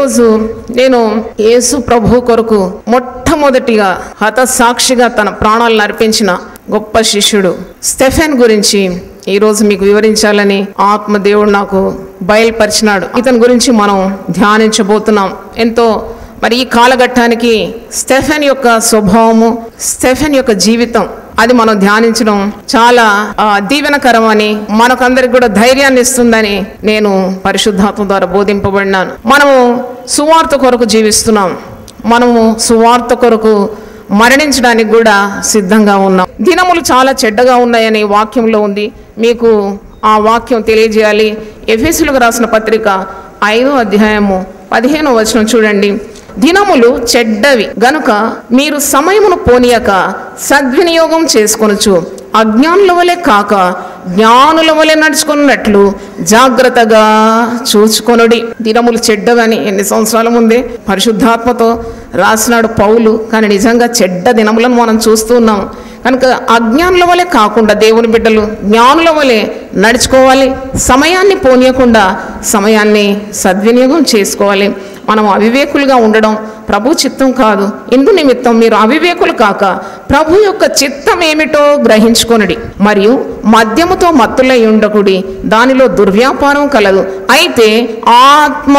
ఈరోజు నేను యేసు ప్రభు కొరకు మొట్టమొదటిగా హతసాక్షిగా తన ప్రాణాలను అర్పించిన గొప్ప శిష్యుడు స్టెఫెన్ గురించి ఈరోజు మీకు వివరించాలని ఆత్మ దేవుడు నాకు బయలుపరిచినాడు ఇతని గురించి మనం ధ్యానించబోతున్నాం ఎంతో మరి ఈ కాలఘట్టానికి స్టెఫెన్ యొక్క స్వభావము స్టెఫెన్ యొక్క జీవితం అది మనం ధ్యానించడం చాలా ఆ, దీవెనకరమని మనకందరికి కూడా ధైర్యాన్ని ఇస్తుందని నేను పరిశుద్ధాత్మ ద్వారా బోధింపబడినాను మనము సువార్త కొరకు జీవిస్తున్నాం మనము సువార్త కొరకు మరణించడానికి కూడా సిద్ధంగా ఉన్నాం దినములు చాలా చెడ్డగా ఉన్నాయని వాక్యంలో ఉంది మీకు ఆ వాక్యం తెలియజేయాలి ఎఫెసులకు రాసిన పత్రిక ఐదో అధ్యాయము పదిహేనో వచనం చూడండి దినములు చెడ్డవి గనుక మీరు సమయమును పోనీయక సద్వినియోగం చేసుకొనొచ్చు అజ్ఞానుల వలె కాక జ్ఞానుల వలె నడుచుకున్నట్లు జాగ్రత్తగా చూచుకొనుడి దినములు చెడ్డవని ఎన్ని సంవత్సరాల ముందే పరిశుద్ధాత్మతో రాసినాడు పౌలు కానీ నిజంగా చెడ్డ దినములను మనం చూస్తున్నాం కనుక అజ్ఞానుల వలె కాకుండా దేవుని బిడ్డలు జ్ఞానుల వలె నడుచుకోవాలి సమయాన్ని పోనీయకుండా సమయాన్ని సద్వినియోగం చేసుకోవాలి మనం అవివేకులుగా ఉండడం ప్రభు చిత్తం కాదు ఇందు నిమిత్తం మీరు అవివేకులు కాక ప్రభు యొక్క చిత్తం ఏమిటో గ్రహించుకొనడి మరియు మద్యముతో మత్తులై ఉండకుడి దానిలో దుర్వ్యాపారం కలదు అయితే ఆత్మ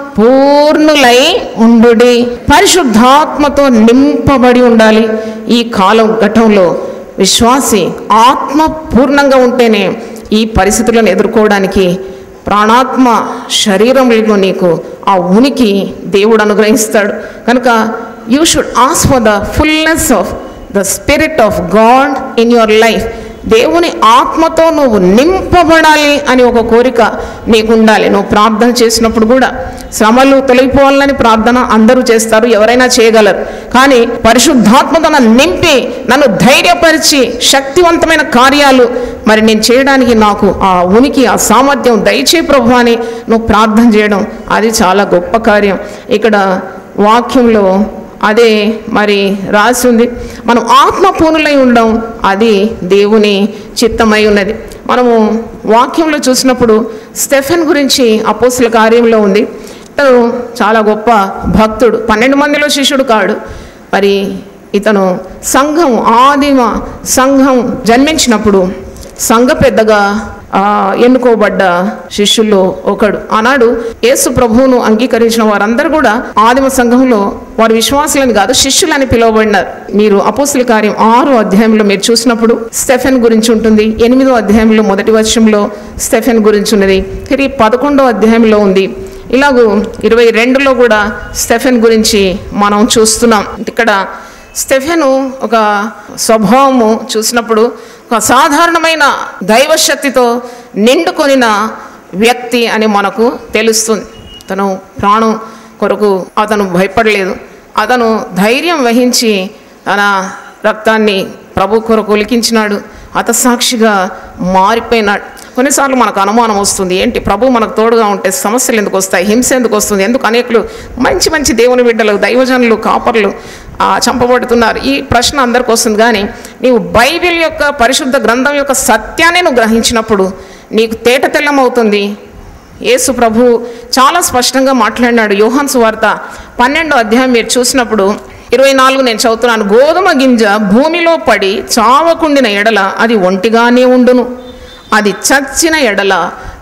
పూర్ణులై ఉండుడి పరిశుద్ధాత్మతో నింపబడి ఉండాలి ఈ కాలం ఘట్టంలో విశ్వాసి ఆత్మ పూర్ణంగా ఉంటేనే ఈ పరిస్థితులను ఎదుర్కోవడానికి ప్రాణాత్మ శరీరంలో నీకు ఆ ఉనికి దేవుడు అనుగ్రహిస్తాడు కనుక you should ask for the fullness of the spirit of God in your life దేవుని ఆత్మతో నువ్వు నింపబడాలి అని ఒక కోరిక నీకు ఉండాలి నువ్వు ప్రార్థన చేసినప్పుడు కూడా శ్రమలు తొలగిపోవాలని ప్రార్థన అందరూ చేస్తారు ఎవరైనా చేయగలరు కానీ పరిశుద్ధాత్మతో నన్ను నింపి నన్ను ధైర్యపరిచి శక్తివంతమైన కార్యాలు మరి నేను చేయడానికి నాకు ఆ ఉనికి ఆ సామర్థ్యం దయచే ప్రభు అని నువ్వు ప్రార్థన చేయడం అది చాలా గొప్ప కార్యం ఇక్కడ వాక్యంలో అదే మరి రాసి ఉంది మనం ఆత్మ పూనులై ఉండడం అది దేవుని చిత్తమై ఉన్నది మనము వాక్యంలో చూసినప్పుడు స్టెఫెన్ గురించి అపోస్తుల కార్యంలో ఉంది ఇతను చాలా గొప్ప భక్తుడు పన్నెండు మందిలో శిష్యుడు కాడు మరి ఇతను సంఘం ఆదిమ సంఘం జన్మించినప్పుడు సంఘ పెద్దగా ఆ, ఎన్నుకోబడ్డ శిష్యుల్లో ఒకడు ఆనాడు యేసు ప్రభువును అంగీకరించిన వారందరూ కూడా ఆదిమ సంఘంలో వారు విశ్వాసులని కాదు శిష్యులని పిలువబడినారు మీరు అపోస్తుల కార్యం ఆరు అధ్యాయంలో మీరు చూసినప్పుడు స్టెఫెన్ గురించి ఉంటుంది ఎనిమిదో అధ్యాయంలో మొదటి వర్షంలో స్టెఫెన్ గురించి ఉన్నది తిరిగి పదకొండో అధ్యాయంలో ఉంది ఇలాగూ ఇరవై రెండులో కూడా స్టెఫెన్ గురించి మనం చూస్తున్నాం ఇక్కడ స్టెఫెను ఒక స్వభావము చూసినప్పుడు ఒక సాధారణమైన దైవశక్తితో నిండుకొనిన వ్యక్తి అని మనకు తెలుస్తుంది తను ప్రాణం కొరకు అతను భయపడలేదు అతను ధైర్యం వహించి తన రక్తాన్ని ప్రభు కొరకు ఒలికించినాడు హతసాక్షిగా మారిపోయినాడు కొన్నిసార్లు మనకు అనుమానం వస్తుంది ఏంటి ప్రభు మనకు తోడుగా ఉంటే సమస్యలు ఎందుకు వస్తాయి హింస ఎందుకు వస్తుంది ఎందుకు అనేకులు మంచి మంచి దేవుని బిడ్డలు దైవజనులు కాపర్లు ఆ, చంపబడుతున్నారు ఈ ప్రశ్న అందరికి వస్తుంది కానీ నీవు బైబిల్ యొక్క పరిశుద్ధ గ్రంథం యొక్క సత్యాన్ని నువ్వు గ్రహించినప్పుడు నీకు తేట తెల్లమవుతుంది యేసు ప్రభు చాలా స్పష్టంగా మాట్లాడినాడు యోహాన్ సువార్త పన్నెండో అధ్యాయం మీరు చూసినప్పుడు ఇరవై నాలుగు నేను చదువుతున్నాను గోధుమ గింజ భూమిలో పడి చావకుండిన ఎడల అది ఒంటిగానే ఉండును అది చచ్చిన ఎడల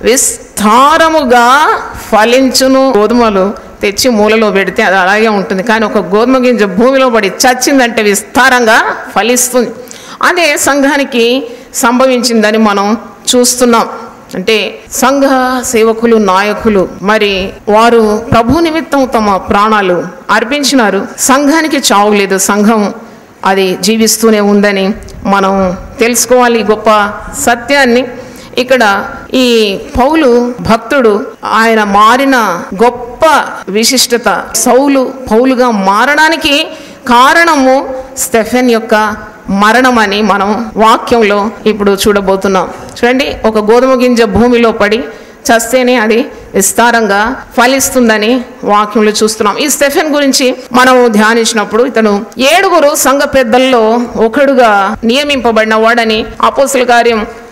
విస్తారముగా ఫలించును గోధుమలు తెచ్చి మూలలో పెడితే అది అలాగే ఉంటుంది కానీ ఒక గోధుమ గింజ భూమిలో పడి చచ్చిందంటే విస్తారంగా ఫలిస్తుంది అదే సంఘానికి సంభవించిందని మనం చూస్తున్నాం అంటే సంఘ సేవకులు నాయకులు మరి వారు ప్రభు నిమిత్తం తమ ప్రాణాలు అర్పించినారు సంఘానికి చావు లేదు సంఘం అది జీవిస్తూనే ఉందని మనం తెలుసుకోవాలి ఈ గొప్ప సత్యాన్ని ఇక్కడ ఈ పౌలు భక్తుడు ఆయన మారిన గొప్ప విశిష్టత సౌలు పౌలుగా మారడానికి కారణము స్టెఫెన్ యొక్క మరణమని మనం వాక్యంలో ఇప్పుడు చూడబోతున్నాం చూడండి ఒక గోధుమ గింజ భూమిలో పడి చస్తేనే అది విస్తారంగా ఫలిస్తుందని వాక్యంలో చూస్తున్నాం ఈ స్టెఫెన్ గురించి మనం ధ్యానించినప్పుడు ఇతను ఏడుగురు సంఘ పెద్దల్లో ఒకడుగా నియమింపబడిన వాడని అపోస్తుల కార్యం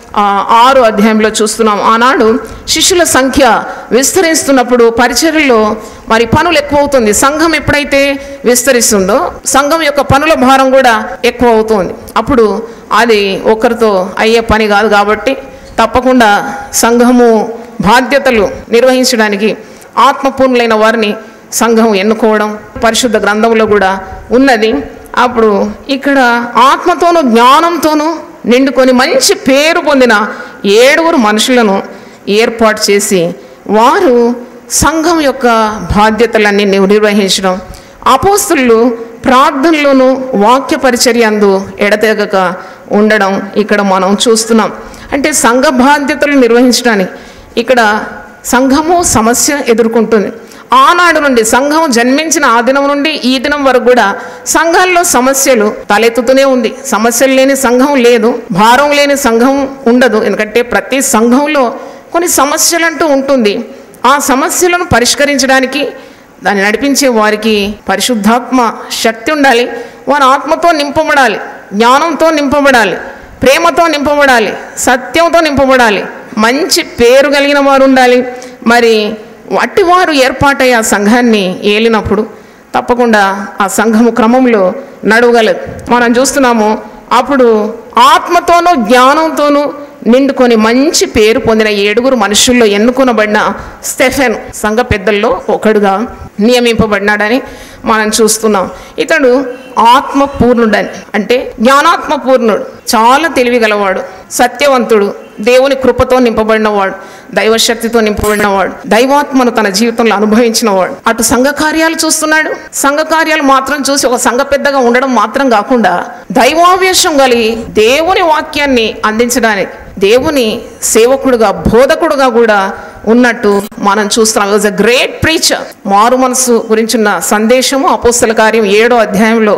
ఆ, ఆరు అధ్యాయంలో చూస్తున్నాం ఆనాడు శిష్యుల సంఖ్య విస్తరిస్తున్నప్పుడు పరిచర్యలో మరి పనులు ఎక్కువ అవుతుంది సంఘం ఎప్పుడైతే విస్తరిస్తుందో సంఘం యొక్క పనుల భారం కూడా ఎక్కువ అవుతుంది అప్పుడు అది ఒకరితో అయ్యే పని కాదు కాబట్టి తప్పకుండా సంఘము బాధ్యతలు నిర్వహించడానికి ఆత్మపూర్ణులైన వారిని సంఘం ఎన్నుకోవడం పరిశుద్ధ గ్రంథంలో కూడా ఉన్నది అప్పుడు ఇక్కడ ఆత్మతోనూ జ్ఞానంతోనూ నిండుకొని మంచి పేరు పొందిన ఏడుగురు మనుషులను ఏర్పాటు చేసి వారు సంఘం యొక్క బాధ్యతలన్నీ నిర్వహించడం అపోస్తులు ప్రార్థనలోను వాక్య పరిచర్య అందు ఎడతెగక ఉండడం ఇక్కడ మనం చూస్తున్నాం అంటే సంఘ బాధ్యతలు నిర్వహించడానికి ఇక్కడ సంఘము సమస్య ఎదుర్కొంటుంది ఆనాడు నుండి సంఘం జన్మించిన ఆ దినం నుండి ఈ దినం వరకు కూడా సంఘాల్లో సమస్యలు తలెత్తుతూనే ఉంది సమస్యలు లేని సంఘం లేదు భారం లేని సంఘం ఉండదు ఎందుకంటే ప్రతి సంఘంలో కొన్ని సమస్యలంటూ ఉంటుంది ఆ సమస్యలను పరిష్కరించడానికి దాన్ని నడిపించే వారికి పరిశుద్ధాత్మ శక్తి ఉండాలి వారి ఆత్మతో నింపబడాలి జ్ఞానంతో నింపబడాలి ప్రేమతో నింపబడాలి సత్యంతో నింపబడాలి మంచి పేరు కలిగిన వారు ఉండాలి మరి వట్టి వారు ఏర్పాటై ఆ సంఘాన్ని ఏలినప్పుడు తప్పకుండా ఆ సంఘము క్రమంలో నడవగలదు మనం చూస్తున్నాము అప్పుడు ఆత్మతోనూ జ్ఞానంతోనూ నిండుకొని మంచి పేరు పొందిన ఏడుగురు మనుషుల్లో ఎన్నుకొనబడిన స్టెఫెన్ సంఘ పెద్దల్లో ఒకడుగా నియమింపబడినాడని మనం చూస్తున్నాం ఇతడు ఆత్మపూర్ణుడని అంటే జ్ఞానాత్మపూర్ణుడు చాలా తెలివి గలవాడు సత్యవంతుడు దేవుని కృపతో నింపబడినవాడు దైవశక్తితో నింపబడినవాడు దైవాత్మను తన జీవితంలో అనుభవించినవాడు అటు సంఘ కార్యాలు చూస్తున్నాడు సంఘ కార్యాలు మాత్రం చూసి ఒక సంఘ పెద్దగా ఉండడం మాత్రం కాకుండా దైవావేశం కలిగి దేవుని వాక్యాన్ని అందించడానికి దేవుని సేవకుడుగా బోధకుడుగా కూడా ఉన్నట్టు మనం చూస్తున్నాం వాజ్ అ గ్రేట్ ప్రీచర్ మారు మనసు గురించిన సందేశము అపోస్తల కార్యం ఏడో అధ్యాయంలో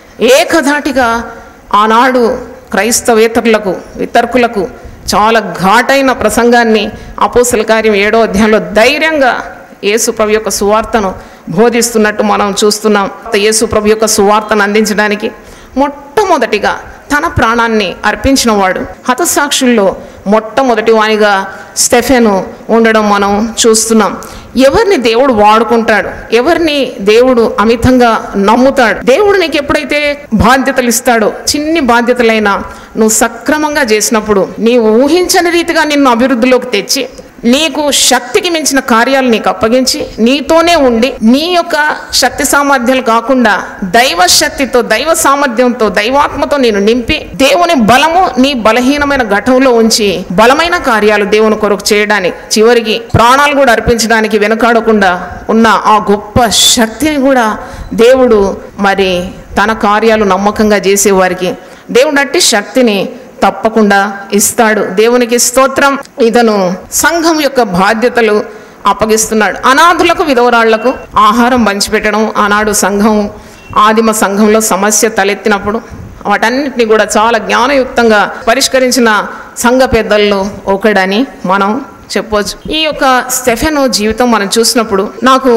ఏకధాటిగా ఆనాడు క్రైస్తవేతరులకు వితర్కులకు చాలా ఘాటైన ప్రసంగాన్ని అపోస్తల కార్యం ఏడో అధ్యాయంలో ధైర్యంగా యేసు ప్రభు యొక్క సువార్తను బోధిస్తున్నట్టు మనం చూస్తున్నాం యేసు ప్రభు యొక్క సువార్తను అందించడానికి మొట్టమొదటిగా తన ప్రాణాన్ని అర్పించిన వాడు హతసాక్షుల్లో మొట్టమొదటి వానిగా స్టెఫెను ఉండడం మనం చూస్తున్నాం ఎవరిని దేవుడు వాడుకుంటాడు ఎవరిని దేవుడు అమితంగా నమ్ముతాడు దేవుడు నీకు ఎప్పుడైతే బాధ్యతలు ఇస్తాడో చిన్ని బాధ్యతలైనా నువ్వు సక్రమంగా చేసినప్పుడు నీవు ఊహించని రీతిగా నిన్ను అభివృద్ధిలోకి తెచ్చి నీకు శక్తికి మించిన కార్యాలు నీకు అప్పగించి నీతోనే ఉండి నీ యొక్క శక్తి సామర్థ్యాలు కాకుండా దైవ శక్తితో దైవ సామర్థ్యంతో దైవాత్మతో నేను నింపి దేవుని బలము నీ బలహీనమైన ఘటంలో ఉంచి బలమైన కార్యాలు దేవుని కొరకు చేయడానికి చివరికి ప్రాణాలు కూడా అర్పించడానికి వెనుకాడకుండా ఉన్న ఆ గొప్ప శక్తిని కూడా దేవుడు మరి తన కార్యాలు నమ్మకంగా చేసేవారికి దేవుడు అట్టి శక్తిని తప్పకుండా ఇస్తాడు దేవునికి స్తోత్రం ఇతను సంఘం యొక్క బాధ్యతలు అప్పగిస్తున్నాడు అనాథులకు విధవరాళ్లకు ఆహారం పంచిపెట్టడం ఆనాడు సంఘం ఆదిమ సంఘంలో సమస్య తలెత్తినప్పుడు వాటన్నిటిని కూడా చాలా జ్ఞానయుక్తంగా పరిష్కరించిన సంఘ పెద్దల్లో ఒకడని మనం చెప్పవచ్చు ఈ యొక్క స్టెఫెను జీవితం మనం చూసినప్పుడు నాకు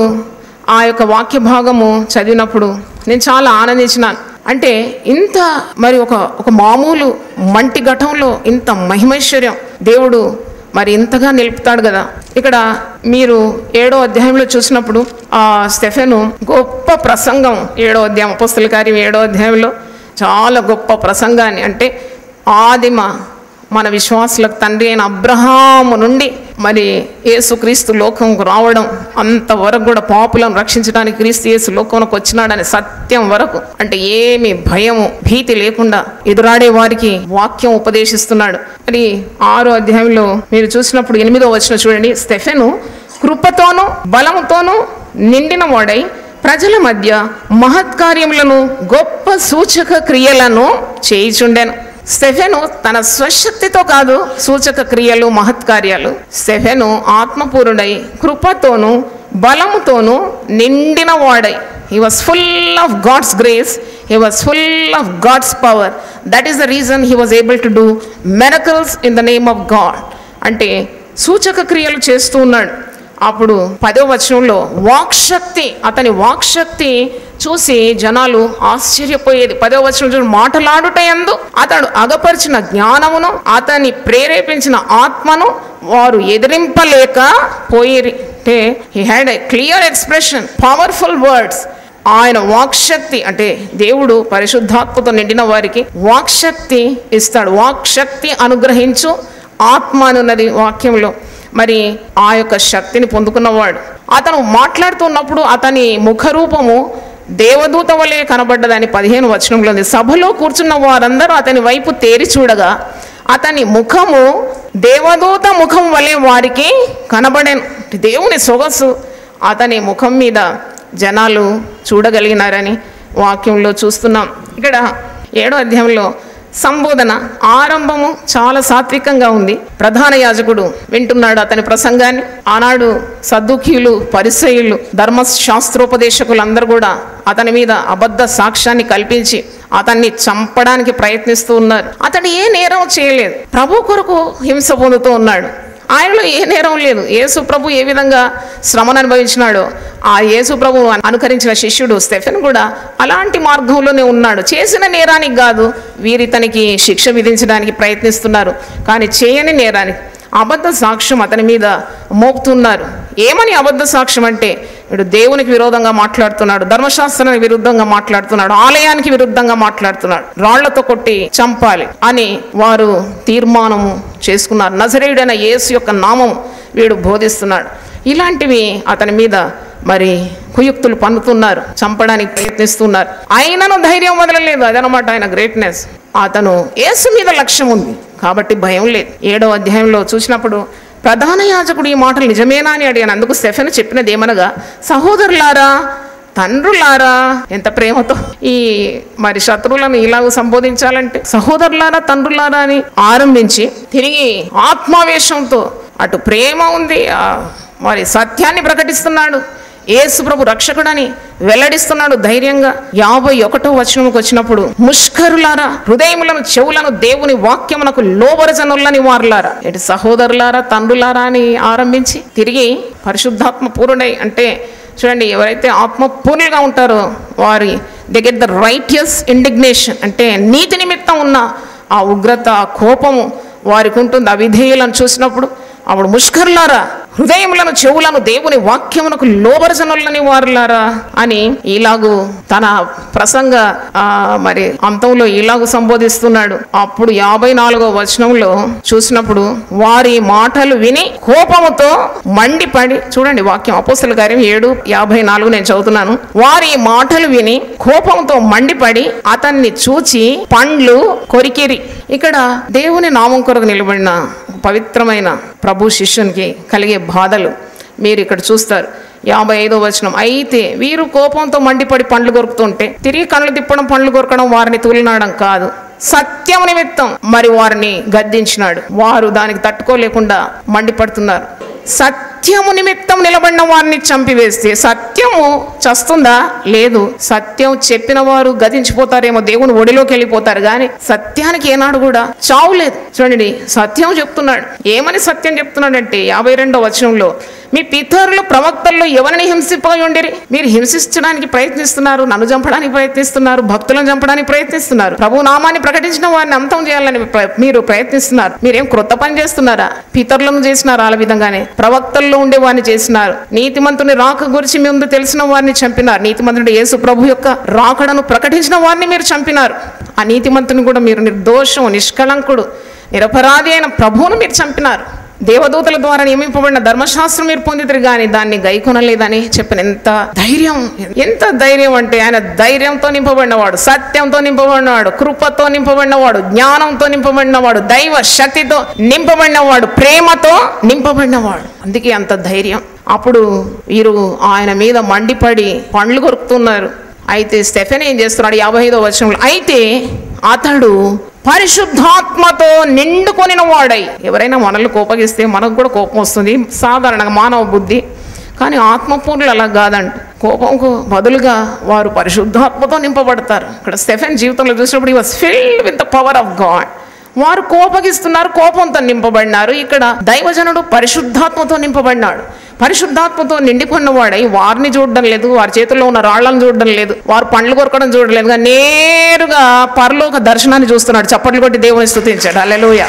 ఆ యొక్క వాక్య భాగము చదివినప్పుడు నేను చాలా ఆనందించినాను అంటే ఇంత మరి ఒక ఒక మామూలు మంటి ఘటంలో ఇంత మహిమైశ్వర్యం దేవుడు మరి ఇంతగా నిలుపుతాడు కదా ఇక్కడ మీరు ఏడో అధ్యాయంలో చూసినప్పుడు ఆ స్టెఫెను గొప్ప ప్రసంగం ఏడో అధ్యాయం పుస్తల కార్యం ఏడో అధ్యాయంలో చాలా గొప్ప ప్రసంగాన్ని అంటే ఆదిమ మన విశ్వాసులకు తండ్రి అయిన అబ్రహాము నుండి మరి యేసుక్రీస్తు లోకంకు రావడం అంతవరకు కూడా పాపులను రక్షించడానికి క్రీస్తు యేసు లోకంలోకి వచ్చినాడని సత్యం వరకు అంటే ఏమి భయము భీతి లేకుండా ఎదురాడే వారికి వాక్యం ఉపదేశిస్తున్నాడు మరి ఆరో అధ్యాయంలో మీరు చూసినప్పుడు ఎనిమిదో వచ్చిన చూడండి స్టెఫెను కృపతోనూ బలముతోనూ నిండిన వాడై ప్రజల మధ్య మహత్కార్యములను గొప్ప సూచక క్రియలను చేయిచుండెను స్టెఫెను తన స్వశక్తితో కాదు సూచక క్రియలు మహత్కార్యాలు స్టెఫెను ఆత్మపూరుడై కృపతోనూ బలముతోనూ నిండిన వాడై he was full of God's grace he was full of God's power that is the reason he was able to do miracles in the name of God అంటే సూచక క్రియలు చేస్తూ ఉన్నాడు అప్పుడు పదో వచనంలో వాక్శక్తి అతని వాక్శక్తి చూసి జనాలు ఆశ్చర్యపోయేది పదో వచనం చూసి మాటలాడుట ఎందు అతడు అగపరిచిన జ్ఞానమును అతని ప్రేరేపించిన ఆత్మను వారు ఎదిరింపలేక పోయిరి అంటే he had a clear expression powerful words ఆయన వాక్శక్తి అంటే దేవుడు పరిశుద్ధాత్మతో నిండిన వారికి వాక్శక్తి ఇస్తాడు వాక్శక్తి అనుగ్రహించు ఆత్మ అని ఉన్నది వాక్యంలో మరి ఆ యొక్క శక్తిని పొందుకున్నవాడు అతను మాట్లాడుతున్నప్పుడు అతని ముఖరూపము దేవదూత వలె కనబడ్డదని పదిహేను వచనంలో ఉంది సభలో కూర్చున్న వారందరూ అతని వైపు తేరి చూడగా అతని ముఖము దేవదూత ముఖం వలె వారికి కనబడేను దేవుని సొగసు అతని ముఖం మీద జనాలు చూడగలిగినారని వాక్యంలో చూస్తున్నాం ఇక్కడ ఏడో అధ్యాయంలో సంబోధన ఆరంభము చాలా సాత్వికంగా ఉంది ప్రధాన యాజకుడు వింటున్నాడు అతని ప్రసంగాన్ని ఆనాడు సద్దుకీయులు పరిసయులు ధర్మశాస్త్రోపదేశకులు అందరూ కూడా అతని మీద అబద్ధ సాక్ష్యాన్ని కల్పించి అతన్ని చంపడానికి ప్రయత్నిస్తూ ఉన్నారు అతడు ఏ నేరం చేయలేదు ప్రభు కొరకు హింస పొందుతూ ఉన్నాడు ఆయనలో ఏ నేరం లేదు యేసు ప్రభు ఏ విధంగా శ్రమను అనుభవించినాడో ఆ యేసు ప్రభు అనుకరించిన శిష్యుడు స్టెఫెన్ కూడా అలాంటి మార్గంలోనే ఉన్నాడు చేసిన నేరానికి కాదు వీరితనికి శిక్ష విధించడానికి ప్రయత్నిస్తున్నారు కానీ చేయని నేరానికి అబద్ధ సాక్ష్యం అతని మీద మోపుతున్నారు ఏమని అబద్ధ సాక్ష్యం అంటే వీడు దేవునికి విరోధంగా మాట్లాడుతున్నాడు ధర్మశాస్త్రానికి విరుద్ధంగా మాట్లాడుతున్నాడు ఆలయానికి విరుద్ధంగా మాట్లాడుతున్నాడు రాళ్లతో కొట్టి చంపాలి అని వారు తీర్మానము చేసుకున్నారు నజరేయుడైన యేసు యొక్క నామం వీడు బోధిస్తున్నాడు ఇలాంటివి అతని మీద మరి కుయుక్తులు పన్నుతున్నారు చంపడానికి ప్రయత్నిస్తున్నారు అయినను ధైర్యం వదలలేదు అదనమాట ఆయన గ్రేట్నెస్ అతను యేసు మీద లక్ష్యం ఉంది కాబట్టి భయం లేదు ఏడో అధ్యాయంలో చూసినప్పుడు ప్రధాన యాజకుడు ఈ మాటలు నిజమేనా అని అడిగాను అందుకు స్టెఫెన్ చెప్పినది ఏమనగా సహోదరులారా తండ్రులారా ఎంత ప్రేమతో ఈ మరి శత్రువులను ఇలాగ సంబోధించాలంటే సహోదరులారా తండ్రులారా అని ఆరంభించి తిరిగి ఆత్మావేశంతో అటు ప్రేమ ఉంది ఆ మరి సత్యాన్ని ప్రకటిస్తున్నాడు యేసు ప్రభు రక్షకుడని వెల్లడిస్తున్నాడు ధైర్యంగా యాభై ఒకటో వచనంకి వచ్చినప్పుడు ముష్కరులారా హృదయములను చెవులను దేవుని వాక్యమునకు లోబరజనులని వారులారా ఇటు సహోదరులారా తండ్రులారా అని ఆరంభించి తిరిగి పరిశుద్ధాత్మ పూర్ణుడై అంటే చూడండి ఎవరైతే ఆత్మ పూర్ణులుగా ఉంటారో వారి దగ్గర ద రైటియస్ ఇండిగ్నేషన్ అంటే నీతి నిమిత్తం ఉన్న ఆ ఉగ్రత ఆ కోపము వారికి ఉంటుంది అవిధేయులను చూసినప్పుడు అప్పుడు ముష్కర్లారా హృదయములను చెవులను దేవుని వాక్యమునకు లోబరజనులని వారులారా అని ఇలాగు తన ప్రసంగ ఆ, మరి అంతంలో ఇలాగు సంబోధిస్తున్నాడు అప్పుడు యాభై నాలుగో వచనంలో చూసినప్పుడు వారి మాటలు విని కోపముతో మండిపడి చూడండి వాక్యం అపోస్తల కార్యం ఏడు యాభై నాలుగు నేను చదువుతున్నాను వారి మాటలు విని కోపంతో మండిపడి అతన్ని చూచి పండ్లు కొరికిరి ఇక్కడ దేవుని నామం కొరకు నిలబడిన పవిత్రమైన ప్రభు శిష్యునికి కలిగే బాధలు మీరు ఇక్కడ చూస్తారు యాభై ఐదో వచనం అయితే వీరు కోపంతో మండిపడి పండ్లు కొరుకుతుంటే తిరిగి కళ్ళు తిప్పడం పండ్లు కొరకడం వారిని తూలినాడం కాదు సత్యం నిమిత్తం మరి వారిని గద్దించినాడు వారు దానికి తట్టుకోలేకుండా మండిపడుతున్నారు సత్యము నిమిత్తం నిలబడిన వారిని చంపివేస్తే సత్యము చస్తుందా లేదు సత్యం చెప్పిన వారు గతించిపోతారేమో దేవుని ఒడిలోకి వెళ్ళిపోతారు కానీ సత్యానికి ఏనాడు కూడా చావు లేదు చూడండి సత్యం చెప్తున్నాడు ఏమని సత్యం చెప్తున్నాడంటే యాభై రెండో వచనంలో మీ పితరులు ప్రవక్తల్లో ఎవరిని హింసిపోయి ఉండిరి మీరు హింసించడానికి ప్రయత్నిస్తున్నారు నన్ను చంపడానికి ప్రయత్నిస్తున్నారు భక్తులను చంపడానికి ప్రయత్నిస్తున్నారు ప్రభు నామాన్ని ప్రకటించిన వారిని అంతం చేయాలని ప్ర- మీరు ప్రయత్నిస్తున్నారు మీరేం క్రొత్త పని చేస్తున్నారా పితరులను చేసినారు ఆ విధంగానే ప్రవక్తల్లో ఉండే వారిని చేసినారు నీతిమంతుని రాక గురించి ముందు తెలిసిన వారిని చంపినారు నీతిమంతుడు యేసు ప్రభు యొక్క రాకడను ప్రకటించిన వారిని మీరు చంపినారు ఆ నీతిమంతుని కూడా మీరు నిర్దోషం నిష్కళంకుడు నిరపరాధి అయిన ప్రభువును మీరు చంపినారు దేవదూతల ద్వారా నియమింపబడిన ధర్మశాస్త్రం మీరు పొందితురు కానీ దాన్ని గైకొనలేదని చెప్పిన ఎంత ధైర్యం ఎంత ధైర్యం అంటే ఆయన ధైర్యంతో నింపబడినవాడు సత్యంతో నింపబడినవాడు కృపతో నింపబడినవాడు జ్ఞానంతో నింపబడినవాడు దైవ శక్తితో నింపబడినవాడు ప్రేమతో నింపబడినవాడు అందుకే అంత ధైర్యం అప్పుడు వీరు ఆయన మీద మండిపడి పండ్లు కొరుకుతున్నారు అయితే స్టెఫెన్ ఏం చేస్తున్నాడు యాభై ఐదో వచనంలో అయితే అతడు పరిశుద్ధాత్మతో నిండుకొనిన వాడై ఎవరైనా మనల్ని కోపగిస్తే మనకు కూడా కోపం వస్తుంది సాధారణంగా మానవ బుద్ధి కానీ ఆత్మపూర్ణులు అలా కాదండి కోపంకు బదులుగా వారు పరిశుద్ధాత్మతో నింపబడతారు ఇక్కడ స్టెఫెన్ జీవితంలో చూసినప్పుడు he was filled with the power of God వారు కోపగిస్తున్నారు కోపంతో నింపబడినారు ఇక్కడ దైవజనుడు పరిశుద్ధాత్మతో నింపబడినాడు పరిశుద్ధాత్మతో నిండిపోయిన వాడై వారిని చూడడం లేదు వారి చేతుల్లో ఉన్న రాళ్లను చూడడం లేదు వారు పండ్లు కొరకడం చూడలేదు కానీ నేరుగా పరలోక దర్శనాన్ని చూస్తున్నాడు చప్పట్లు కొట్టి దేవుని స్తుతించాడు అల్లెలుయ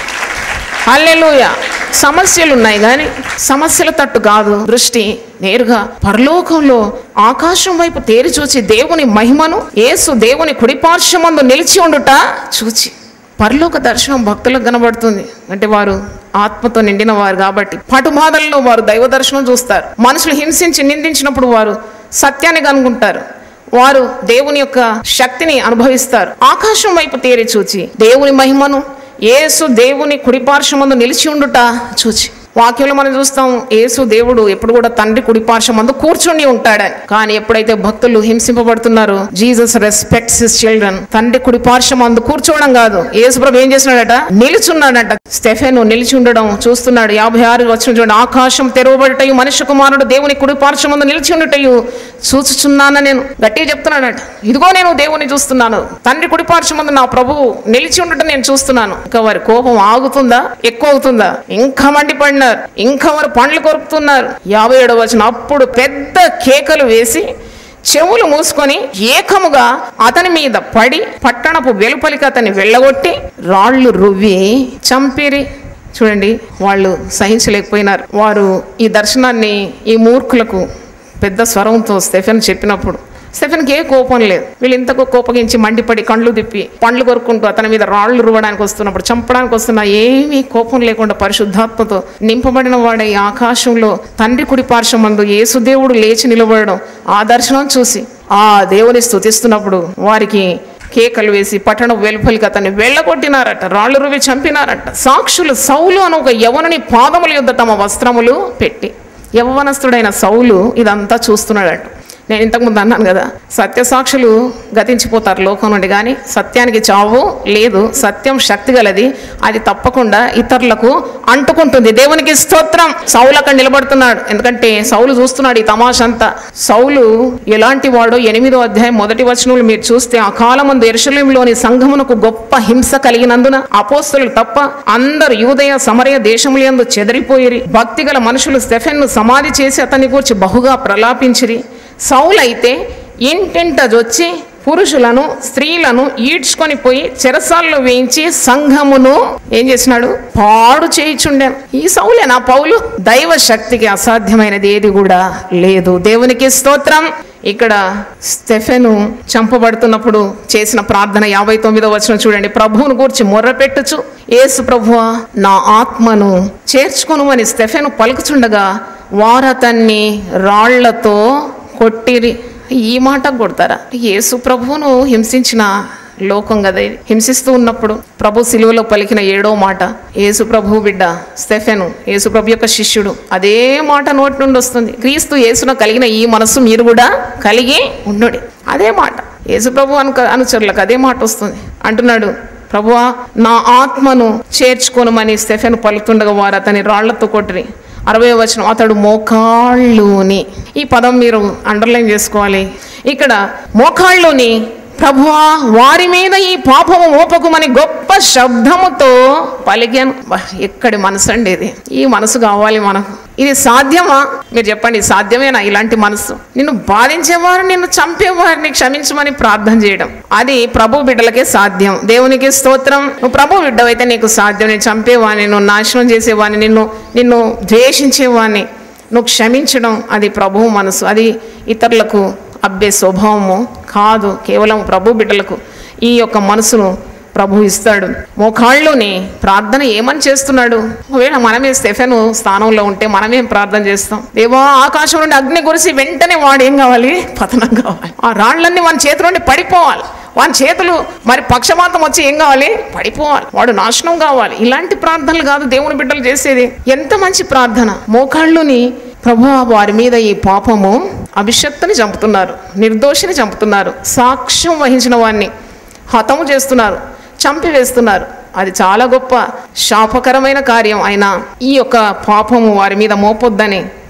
అల్లెలుయ సమస్యలు ఉన్నాయి కానీ సమస్యల తట్టు కాదు దృష్టి నేరుగా పరలోకంలో ఆకాశం వైపు తేరి చూచి దేవుని మహిమను యేసు దేవుని కుడిపార్శ్వమందు నిలిచి ఉండుట చూచి పరలోక దర్శనం భక్తులకు కనబడుతుంది అంటే వారు ఆత్మతో నిండిన వారు కాబట్టి పటుబాధల్లో వారు దైవ దర్శనం చూస్తారు మనుషులు హింసించి నిందించినప్పుడు వారు సత్యాన్ని కనుగొంటారు వారు దేవుని యొక్క శక్తిని అనుభవిస్తారు ఆకాశం వైపు తేరి చూచి దేవుని మహిమను యేసు దేవుని కుడిపార్శ్వమందు నిలిచి ఉండుట చూచి వాక్యంలో మనం చూస్తాం యేసు దేవుడు ఎప్పుడు కూడా తండ్రి కుడిపార్శ్వమందు కూర్చుని ఉంటాడని కానీ ఎప్పుడైతే భక్తులు హింసింపబడుతున్నారో జీసస్ రెస్పెక్ట్స్ హిస్ చిల్డ్రన్ తండ్రి కుడిపార్శ్వమందు కూర్చోవడం కాదు యేసు ప్రభు ఏం చేస్తున్నాడట నిలుచున్నాడట స్టెఫెను నిలిచి ఉండడం చూస్తున్నాడు యాభై ఆరు వచ్చిన చూడండి ఆకాశం తెరవబడటయు మనుష్య కుమారుడు దేవుని కుడిపార్శ్వమందు నిలిచి ఉండటయు చూచుచున్నాను నేను గట్టిగా చెప్తున్నాడట ఇదిగో నేను దేవుని చూస్తున్నాను తండ్రి కుడిపార్శ్వమందు నా ప్రభువు నిలిచి ఉండటం నేను చూస్తున్నాను ఇంకా వారి కోపం ఆగుతుందా ఎక్కువ అవుతుందా ఇంకా మండిపడినారు ఇంకా వారు పండ్లు కొరుకుతున్నారు యాభై ఏడవ వచ్చిన అప్పుడు పెద్ద కేకలు వేసి చెవులు మూసుకొని ఏకముగా అతని మీద పడి పట్టణపు వెలుపలికి అతన్ని వెళ్ళగొట్టి రాళ్ళు రువ్వి చంపిరి చూడండి వాళ్ళు సహించలేకపోయినారు వారు ఈ దర్శనాన్ని ఈ మూర్ఖులకు పెద్ద స్వరంతో స్టెఫెన్ చెప్పినప్పుడు స్టెఫెన్కి ఏ కోపం లేదు వీళ్ళు ఇంతకు కోపగించి మండిపడి కండ్లు తిప్పి పండ్లు కొరుక్కుంటూ అతని మీద రాళ్ళు రువ్వడానికి వస్తున్నప్పుడు చంపడానికి వస్తున్నా ఏమీ కోపం లేకుండా పరిశుద్ధాత్మతో నింపబడిన వాడే ఈ ఆకాశంలో తండ్రి కుడి పార్శ్వమందు యేసుదేవుడు లేచి నిలబడడం ఆ దర్శనం చూసి ఆ దేవుని స్తుతిస్తున్నప్పుడు వారికి కేకలు వేసి పట్టణ వెలుపలికి అతన్ని వెళ్ళగొట్టినారట రాళ్ళు రువి చంపినారట సాక్షులు సౌలు అని ఒక యవనుని పాదముల యొద్ద తమ వస్త్రములు పెట్టి యవ్వనస్తుడైన సౌలు ఇదంతా చూస్తున్నాడట నేను ఇంతకుముందు అన్నాను కదా సత్య సాక్షులు గతించిపోతారు లోకం నుండి కానీ సత్యానికి చావు లేదు సత్యం శక్తి గలది అది తప్పకుండా ఇతరులకు అంటుకుంటుంది దేవునికి స్తోత్రం సౌలు అక్కడ నిలబడుతున్నాడు ఎందుకంటే సౌలు చూస్తున్నాడు ఈ తమాషంతా సౌలు ఎలాంటి వాడో ఎనిమిదో అధ్యాయం మొదటి వచనములు మీరు చూస్తే ఆ కాలమందు ఎరుసలేంలోని సంఘమునకు గొప్ప హింస కలిగినందున అపోస్తులు తప్ప అందరు యూదయ సమరయ దేశములందు చెదరిపోయిరి భక్తిగల మనుషులు స్టెఫెన్ను సమాధి చేసి అతని గురించి బహుగా ప్రలాపించిరి సౌలైతే ఇంటింటజొచ్చి పురుషులను స్త్రీలను ఈడ్చుకొని పోయి చెరసాల్లో వేయించి సంఘమును ఏం చేసినాడు పాడు చేయిచుండే ఈ సౌలేనా పౌలు దైవ శక్తికి అసాధ్యమైనది ఏది కూడా లేదు దేవునికి స్తోత్రం ఇక్కడ స్టెఫెను చంపబడుతున్నప్పుడు చేసిన ప్రార్థన యాభై తొమ్మిదో వచనం చూడండి ప్రభువును గూర్చి మొర్రపెట్టుచు యేసు ప్రభువా నా ఆత్మను చేర్చుకొను అని స్టెఫెను పలుకుచుండగా వారతన్ని రాళ్లతో కొట్టిరి ఈ మాట కొడతారా యేసు ప్రభువును హింసించిన లోకం కదా ఇది హింసిస్తూ ఉన్నప్పుడు ప్రభు సిలువలో పలికిన ఏడో మాట యేసు ప్రభు బిడ్డ స్టెఫెను యేసు ప్రభు యొక్క శిష్యుడు అదే మాట నోటి నుండి వస్తుంది క్రీస్తు యేసున కలిగిన ఈ మనస్సు మీరు కూడా కలిగి ఉండుడి అదే మాట యేసు ప్రభు అను అనుచరులకు అదే మాట వస్తుంది అంటున్నాడు ప్రభువా నా ఆత్మను చేర్చుకోనమని స్టెఫెన్ పలుకుతుండగా వారు అతని రాళ్లతో కొట్టిరి అరవై వచనం అతడు మోకాళ్ళుని ఈ పదం మీరు అండర్లైన్ చేసుకోవాలి ఇక్కడ మోకాళ్ళుని ప్రభువా వారి మీద ఈ పాపము మోపకుమని గొప్ప శబ్దముతో పలికాను బా, ఎక్కడి మనసు అండి ఇది ఈ మనసు కావాలి మనకు ఇది సాధ్యమా మీరు చెప్పండి సాధ్యమేనా ఇలాంటి మనసు నిన్ను బాధించేవారు నిన్ను చంపేవారిని క్షమించమని ప్రార్థన చేయడం అది ప్రభు బిడ్డలకే సాధ్యం దేవునికి స్తోత్రం నువ్వు ప్రభు బిడ్డవైతే నీకు సాధ్యం నేను చంపేవాడిని నువ్వు నాశనం చేసేవాడిని నిన్ను నిన్ను ద్వేషించేవాడిని నువ్వు క్షమించడం అది ప్రభువు మనసు అది ఇతరులకు అబ్బే స్వభావము కాదు కేవలం ప్రభు బిడ్డలకు ఈ యొక్క మనసును ప్రభు ఇస్తాడు మోకాళ్ళుని ప్రార్థన ఏమని చేస్తున్నాడు ఒకవేళ మనమే స్టెఫెను స్థానంలో ఉంటే మనమేం ప్రార్థన చేస్తాం దేవా ఆకాశం నుండి అగ్ని కురిసి వెంటనే వాడు ఏం కావాలి పతనం కావాలి ఆ రాళ్ళన్నీ మన చేతి నుండి పడిపోవాలి వాని చేతులు మరి పక్షపాతం వచ్చి ఏం కావాలి పడిపోవాలి వాడు నాశనం కావాలి ఇలాంటి ప్రార్థనలు కాదు దేవుని బిడ్డలు చేసేది ఎంత మంచి ప్రార్థన మోకాళ్ళుని ప్రభు వారి మీద ఈ పాపము అభిషక్తుని చంపుతున్నారు నిర్దోషిని చంపుతున్నారు సాక్ష్యం వహించిన వారిని హతము చేస్తున్నారు చంపివేస్తున్నారు అది చాలా గొప్ప శాపకరమైన కార్యం అయినా ఈ యొక్క పాపము వారి మీద మోపొద్దని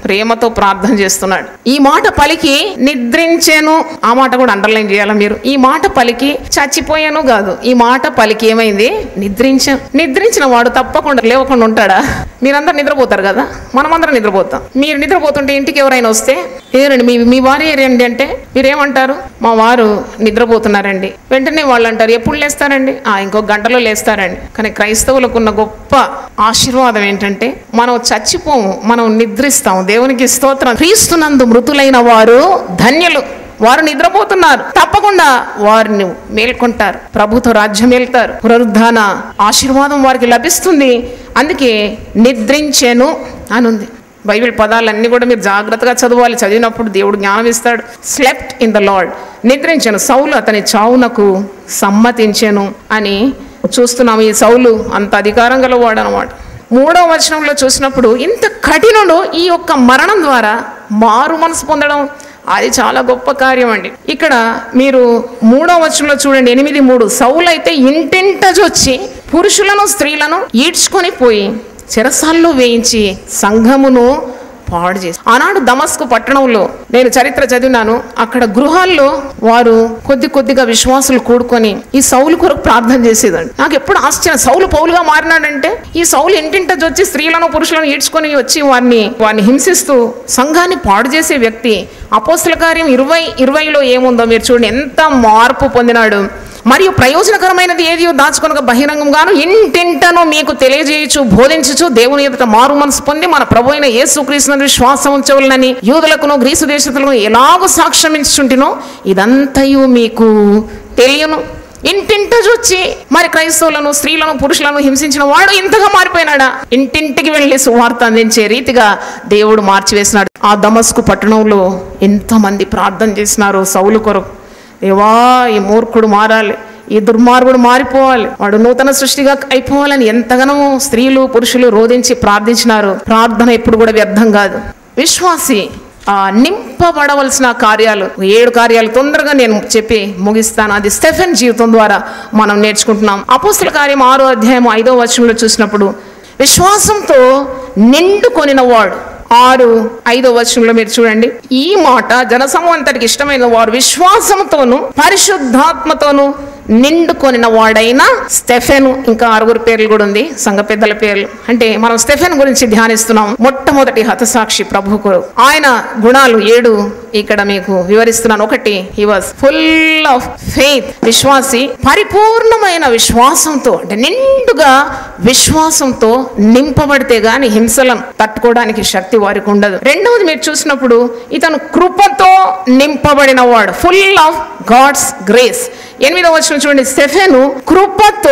ప్రేమతో ప్రార్థన చేస్తున్నాడు ఈ మాట పలికి నిద్రించాను ఆ మాట కూడా అండర్లైన్ చేయాలి మీరు ఈ మాట పలికి చచ్చిపోయాను కాదు ఈ మాట పలికి ఏమైంది నిద్రించాను నిద్రించిన వాడు తప్పకుండా లేవకుండా ఉంటాడా మీరందరూ నిద్రపోతారు కదా మనమందరం నిద్రపోతాం మీరు నిద్రపోతుంటే ఇంటికి ఎవరైనా వస్తే ఏరండి మీ మీ వారు ఏరండి అంటే మీరేమంటారు మా వారు నిద్రపోతున్నారండి వెంటనే వాళ్ళు అంటారు ఎప్పుడు లేస్తారండి ఆ ఇంకో గంటలో లేస్తారండి కానీ క్రైస్తవులకు ఉన్న గొప్ప ఆశీర్వాదం ఏంటంటే మనం చచ్చిపోము మనం నిద్రిస్తాం దేవునికి స్తోత్రం క్రీస్తునందు మృతులైన వారు ధన్యులు వారు నిద్రపోతున్నారు తప్పకుండా వారిని మేల్కొంటారు ప్రభుత్వ రాజ్యం వెళ్తారు పునరుద్ధాన ఆశీర్వాదం వారికి లభిస్తుంది అందుకే నిద్రించెను అని ఉంది బైబిల్ పదాలన్నీ కూడా మీరు జాగ్రత్తగా చదవాలి చదివినప్పుడు దేవుడు జ్ఞానం ఇస్తాడు స్లెప్ట్ ఇన్ ద లార్డ్ నిద్రించాను సౌలు అతని చావునకు సమ్మతించాను అని చూస్తున్నాము ఈ సౌలు అంత అధికారం గలవాడు అనమాట మూడవ వచనంలో చూసినప్పుడు ఇంత కఠినుడు ఈ యొక్క మరణం ద్వారా మారు మనసు పొందడం అది చాలా గొప్ప కార్యం అండి ఇక్కడ మీరు మూడో వచనంలో చూడండి ఎనిమిది మూడు సౌలైతే ఇంటింటజొచ్చి పురుషులను స్త్రీలను ఈడ్చుకొని పోయి చెరసాల్లో వేయించి సంఘమును పాడు చేసి ఆనాడు దమస్కు పట్టణంలో నేను చరిత్ర చదివినాను అక్కడ గృహాల్లో వారు కొద్ది కొద్దిగా విశ్వాసులు కూడుకొని ఈ సౌలు కొరకు ప్రార్థన చేసేదండి నాకు ఎప్పుడు ఆశ్చర్యం సౌలు పౌలుగా మారినాడంటే ఈ సౌలు ఇంటింట వచ్చి స్త్రీలను పురుషులను ఈడ్చుకొని వచ్చి వారిని వారిని హింసిస్తూ సంఘాన్ని పాడు చేసే వ్యక్తి అపోస్తుల కార్యం ఇరవై ఇరవైలో ఏముందో మీరు చూడండి ఎంత మార్పు పొందినాడు మరియు ప్రయోజనకరమైనది ఏది దాచుకొనక బహిరంగంగాను ఇంటింటను మీకు తెలియజేయచ్చు బోధించచ్చు దేవుని ఎదుట మారు మనసు పొంది మన ప్రభు అయిన యేసుక్రీస్తునందు విశ్వాసం ఉంచవలనని యూదులకును గ్రీసు దేశతులను ఎలాగో సాక్ష్యం ఇచ్చుంటినో ఇదంతయు మీకు తెలియను ఇంటింట చూచి మరి క్రైస్తవులను స్త్రీలను పురుషులను హింసించిన వాడు ఇంతగా మారిపోయినాడా ఇంటింటికి వెళ్ళి సువార్త అందించే రీతిగా దేవుడు మార్చివేసినాడు ఆ దమస్కు పట్టణంలో ఎంతమంది ప్రార్థన చేసినారు సౌలు కొరకు దేవా ఈ మూర్ఖుడు మారాలి ఈ దుర్మార్గుడు మారిపోవాలి వాడు నూతన సృష్టిగా అయిపోవాలని ఎంతగానో స్త్రీలు పురుషులు రోధించి ప్రార్థించినారు ప్రార్థన ఎప్పుడు కూడా వ్యర్థం కాదు విశ్వాసి ఆ నింపబడవలసిన కార్యాలు ఏడు కార్యాలు తొందరగా నేను చెప్పి ముగిస్తాను అది స్టెఫెన్ జీవితం ద్వారా మనం నేర్చుకుంటున్నాం అపోస్తుల కార్యం ఆరో అధ్యాయం ఐదో వచనంలో చూసినప్పుడు విశ్వాసంతో నిండుకొనిన వాడు ఆరు ఐదో వచనంలో మీరు చూడండి ఈ మాట జనసమూహం అంతటికి ఇష్టమైన వారు విశ్వాసంతోను పరిశుద్ధాత్మతోను నిండుకొనిన వాడైన స్టెఫెన్ ఇంకా ఆరుగురు పేర్లు కూడా ఉంది సంఘ పెద్దల పేర్లు అంటే మనం స్టెఫెన్ గురించి ధ్యానిస్తున్నాం మొట్టమొదటి హతసాక్షి ప్రభు కొరకు ఆయన గుణాలు ఏడు ఇక్కడ మీకు వివరిస్తున్నాను ఒకటి he was full of faith విశ్వాసి పరిపూర్ణమైన విశ్వాసంతో అంటే నిండుగా విశ్వాసంతో నింపబడితే గాని హింసలను తట్టుకోవడానికి శక్తి వారికి ఉండదు రెండవది మీరు చూసినప్పుడు ఇతను కృపతో నింపబడిన వాడు ఫుల్ ఆఫ్ గాడ్స్ గ్రేస్ ఎనిమిదవ వచ్చిన చూడండి స్టెఫెను కృపతో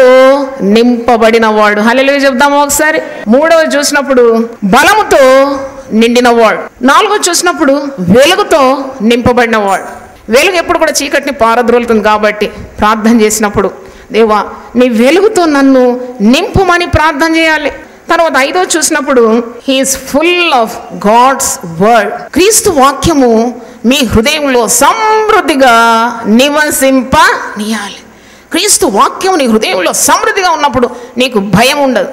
నింపబడిన వాడు హల్లెలూయా చెప్దామా ఒకసారి మూడవది చూసినప్పుడు బలముతో నిండినవాడు నాలుగో చూసినప్పుడు వెలుగుతో నింపబడినవాడు వెలుగు ఎప్పుడు కూడా చీకటిని పారద్రోలుతుంది కాబట్టి ప్రార్థన చేసినప్పుడు దేవా నీ వెలుగుతో నన్ను నింపుమని ప్రార్థన చేయాలి తర్వాత ఐదో చూసినప్పుడు he is full of God's word క్రీస్తు వాక్యము మీ హృదయంలో సమృద్ధిగా నివసింప నీయాలి క్రీస్తు వాక్యం నీ హృదయంలో సమృద్ధిగా ఉన్నప్పుడు నీకు భయం ఉండదు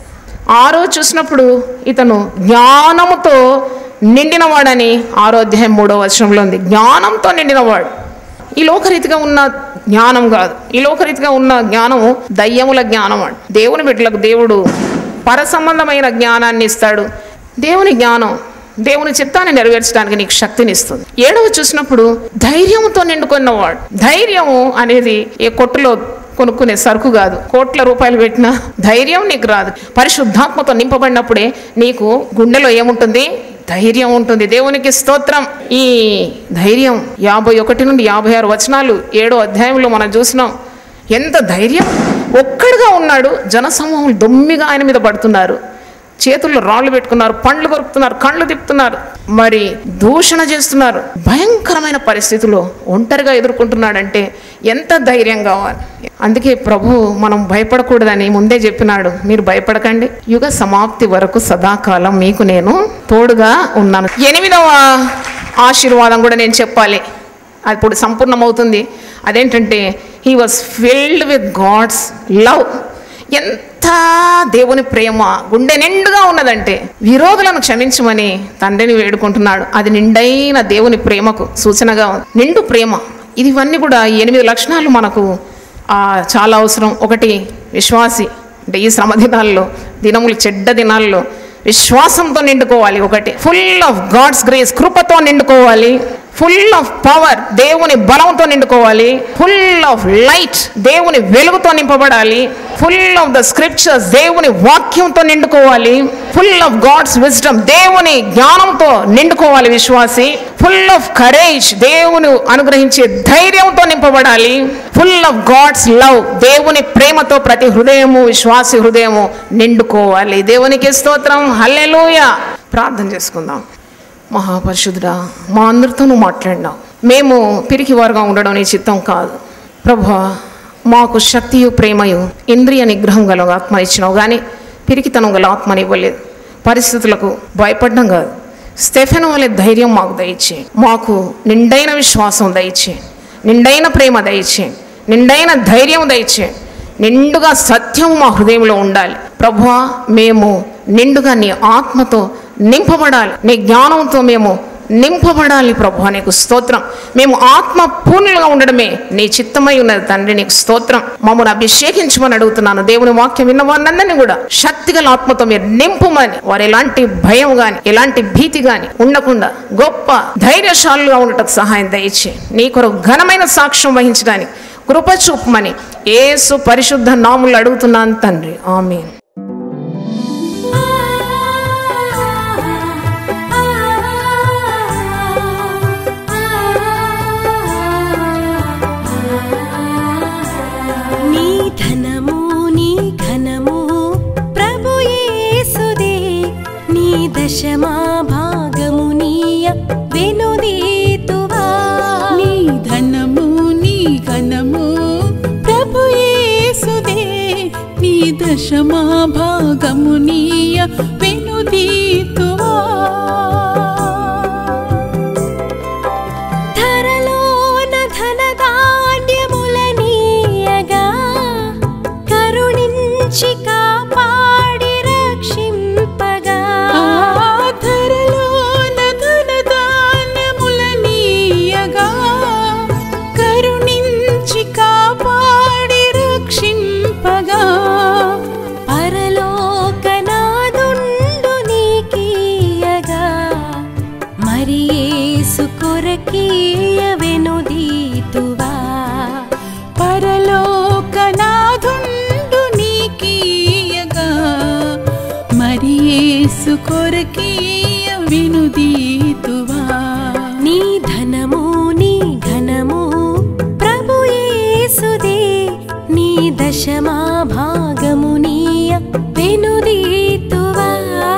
ఆరో చూసినప్పుడు ఇతను జ్ఞానముతో నిండినవాడని ఆరో అధ్యాయం మూడో వచనంలో ఉంది జ్ఞానంతో నిండినవాడు ఈ లోకరీతిగా ఉన్న జ్ఞానం కాదు ఈ లోకరీతిగా ఉన్న జ్ఞానము దయ్యముల జ్ఞానం అండి దేవుని బిడ్డలకు దేవుడు పర సంబంధమైన జ్ఞానాన్ని ఇస్తాడు దేవుని జ్ఞానం దేవుని చిత్తాన్ని నెరవేర్చడానికి నీకు శక్తిని ఇస్తుంది ఏడవ చూసినప్పుడు ధైర్యంతో నిండుకున్నవాడు ధైర్యము అనేది ఏ కొట్టులో కొనుక్కునే సరుకు కాదు కోట్ల రూపాయలు పెట్టిన ధైర్యం నీకు రాదు పరిశుద్ధాత్మతో నింపబడినప్పుడే నీకు గుండెలో ఏముంటుంది ధైర్యం ఉంటుంది దేవునికి స్తోత్రం ఈ ధైర్యం యాభై ఒకటి నుండి యాభై ఆరు వచనాలు ఏడో అధ్యాయంలో మనం చూసినాం ఎంత ధైర్యం ఒక్కడుగా ఉన్నాడు జనసమూహం దొమ్మిగా ఆయన మీద పడుతున్నారు చేతుల్లో రాళ్ళు పెట్టుకున్నారు పండ్లు కొరుకుతున్నారు కళ్ళు తిప్పుతున్నారు మరి దూషణ చేస్తున్నారు భయంకరమైన పరిస్థితుల్లో ఒంటరిగా ఎదుర్కొంటున్నాడంటే ఎంత ధైర్యం కావాలి అందుకే ప్రభు మనం భయపడకూడదని ముందే చెప్పినాడు మీరు భయపడకండి యుగ సమాప్తి వరకు సదాకాలం మీకు నేను తోడుగా ఉన్నాను ఎనిమిదవ ఆశీర్వాదం కూడా నేను చెప్పాలి అది ఇప్పుడు సంపూర్ణమవుతుంది అదేంటంటే he was filled with God's love ఎంత ఎంత దేవుని ప్రేమ గుండె నిండుగా ఉన్నదంటే విరోధులను క్షమించమని తండ్రిని వేడుకుంటున్నాడు అది నిండైన దేవుని ప్రేమకు సూచనగా ఉంది నిండు ప్రేమ ఇది ఇవన్నీ కూడా ఈ ఎనిమిది లక్షణాలు మనకు ఆ, చాలా అవసరం ఒకటి విశ్వాసి అంటే ఈ శ్రమ దినాల్లో దినములు చెడ్డ దినాల్లో విశ్వాసంతో నిండుకోవాలి ఒకటి ఫుల్ ఆఫ్ గాడ్స్ గ్రేస్ కృపతో నిండుకోవాలి ఫుల్ ఆఫ్ పవర్ దేవుని బలంతో నిండుకోవాలి ఫుల్ ఆఫ్ లైట్ దేవుని వెలుగుతో నింపబడాలి ఫుల్ ఆఫ్ ద స్క్రిప్చర్స్ దేవుని వాక్యంతో నిండుకోవాలి ఫుల్ ఆఫ్ గాడ్స్ విజ్డమ్ దేవుని జ్ఞానంతో నిండుకోవాలి విశ్వాసి ఫుల్ ఆఫ్ కరేజ్ దేవుని అనుగ్రహించే ధైర్యంతో నింపబడాలి ఫుల్ ఆఫ్ గాడ్స్ లవ్ దేవుని ప్రేమతో ప్రతి హృదయము విశ్వాసి హృదయము నిండుకోవాలి దేవునికి స్తోత్రం హల్లెలూయ ప్రార్థన చేసుకుందాం మహాపరిశుద్ధుడా మా అందరితో నువ్వు మాట్లాడినావు మేము పిరికి వారుగా ఉండడం నీ చిత్తం కాదు ప్రభా మాకు శక్తియు ప్రేమయు ఇంద్రియ నిగ్రహం గల ఆత్మ ఇచ్చినావు కానీ పిరికితనం గల ఆత్మని ఇవ్వలేదు పరిస్థితులకు భయపడడం కాదు స్టెఫెన్ వలె ధైర్యం మాకు దయచే మాకు నిండైన విశ్వాసం దయచే నిండైన ప్రేమ దయచే నిండైన ధైర్యం దయచే నిండుగా సత్యం మా హృదయంలో ఉండాలి ప్రభువా మేము నిండుగా నీ ఆత్మతో నింపబడాలి నీ జ్ఞానంతో మేము నింపబడాలి ప్రభు నీకు స్తోత్రం మేము ఆత్మ పూర్ణులుగా ఉండడమే నీ చిత్తమై ఉన్నది తండ్రి నీకు స్తోత్రం మమ్మల్ని అభిషేకించమని అడుగుతున్నాను దేవుని వాక్యం విన్న వారినందరినీ కూడా శక్తిగల ఆత్మతో మీరు నింపుమని వారు ఎలాంటి భయం గాని ఎలాంటి భీతి గాని ఉండకుండా గొప్ప ధైర్యశాలుగా ఉండటకు సహాయం దయచే నీ కొరకు ఘనమైన సాక్ష్యం వహించడానికి కృప చూపమని ఏసు పరిశుద్ధ నాములు అడుగుతున్నాను తండ్రి ఆమె నీ ధనము నీ ఘనము ప్రభు యేసుదే నీ దశమా భాగము నీయ వెనుదీతువా నీ ధనము నీ ఘనము ప్రభు యేసుదే నీ దశమా భాగము నీయ వెనుదీతువా ధరలోన ధనధాన్యములనీయగా కరుణించి కాపాడి రక్షింపగా ఆధరలోన ధనధాన్యములనీయగా కరుణించి కాపాడి రక్షింపగా పరలోకనాదుండు నీకీయగా మరి యేసు కొరకీయ వెనుదీతువా పరలోకనాథుండు నీకీయగా మరి యేసు కొరకీయ వినుదీతువా నీ ధనము నీ ఘనము ప్రభు యేసుదే నీ దశమా భాగము నీయ వెనుదీతువా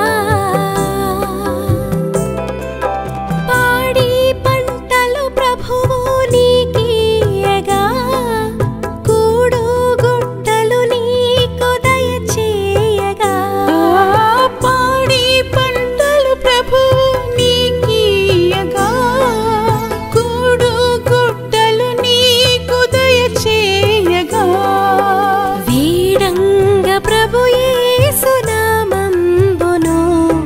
పాడి పంటలు ప్రభువు నీకీయగా కూడు గుట్టలు నీకు దయచేయగా పాడి పంటలు ప్రభు నీకీయగా కూడు గుట్టలు నీకు దయచేయగా వీడంగ ప్రభు యేసునామంబును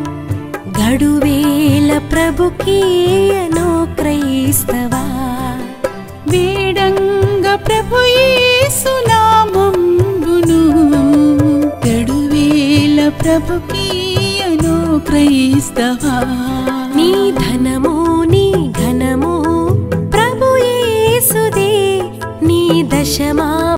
గడువేల ప్రభుకీయను క్రైస్తవా వేడంగ ప్రభు యేసునామంబును గడువేల ప్రభుకీయను క్రైస్తవా నీ ధనము నీ ఘనము ప్రభు యేసుదే నీ దశమా